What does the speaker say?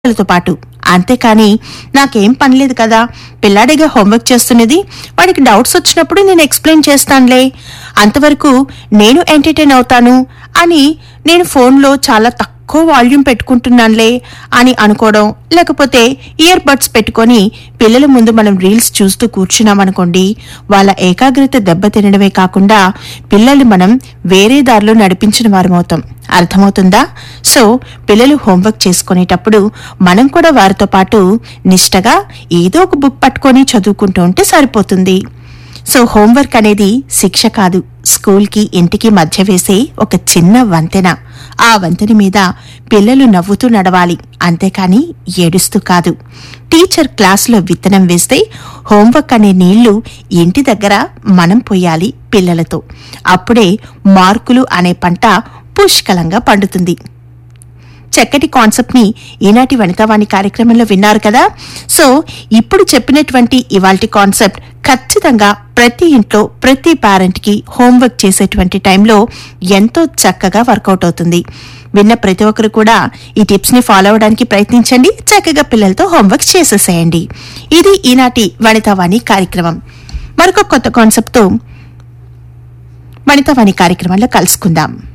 పిల్లలతో పాటు అంతేకాని నాకేం పనిలేదు కదా పిల్లాడిగా హోంవర్క్ చేస్తున్నది వాడికి డౌట్స్ వచ్చినప్పుడు నేను ఎక్స్ప్లెయిన్ చేస్తానులే అంతవరకు నేను ఎంటర్టైన్ అవుతాను అని నేను ఫోన్లో చాలా తక్కువ వాల్యూమ్ పెట్టుకుంటున్నానులే అని అనుకోవడం లేకపోతే ఇయర్ బడ్స్ పెట్టుకొని పిల్లల ముందు మనం రీల్స్ చూస్తూ కూర్చున్నామనుకోండి వాళ్ళ ఏకాగ్రత దెబ్బతినడమే కాకుండా పిల్లల్ని మనం వేరే దారిలో నడిపించిన వారమవుతాం అర్థమవుతుందా సో పిల్లలు హోంవర్క్ చేసుకునేటప్పుడు మనం కూడా వారితో పాటు నిష్టగా ఏదో ఒక బుక్ పట్టుకొని చదువుకుంటూ ఉంటే సరిపోతుంది సో హోంవర్క్ అనేది శిక్ష కాదు స్కూల్కి ఇంటికి మధ్య వేసే ఒక చిన్న వంతెన ఆ వంతెన మీద పిల్లలు నవ్వుతూ నడవాలి అంతేకాని ఏడుస్తూ కాదు టీచర్ క్లాసులో విత్తనం వేస్తే హోంవర్క్ అనే నీళ్లు ఇంటి దగ్గర మనం పోయాలి పిల్లలతో అప్పుడే మార్కులు అనే పంట పుష్కలంగా పండుతుంది చక్కటి కాన్సెప్ట్ ని ఈనాటి వనితావాణి కార్యక్రమంలో విన్నారు కదా సో ఇప్పుడు చెప్పినటువంటి ఇవాల్టి కాన్సెప్ట్ ఖచ్చితంగా ప్రతి ఇంట్లో ప్రతి పేరెంట్ కి హోంవర్క్ చేసేటువంటి టైంలో ఎంతో చక్కగా వర్కౌట్ అవుతుంది విన్న ప్రతి ఒక్కరు కూడా ఈ టిప్స్ ని ఫాలో అవడానికి ప్రయత్నించండి చక్కగా పిల్లలతో హోంవర్క్ చేసేసేయండి ఇది ఈనాటి వనితావాణి కార్యక్రమం మరొక కొత్త కాన్సెప్ట్ తో వనితావాణి కార్యక్రమంలో కలుసుకుందాం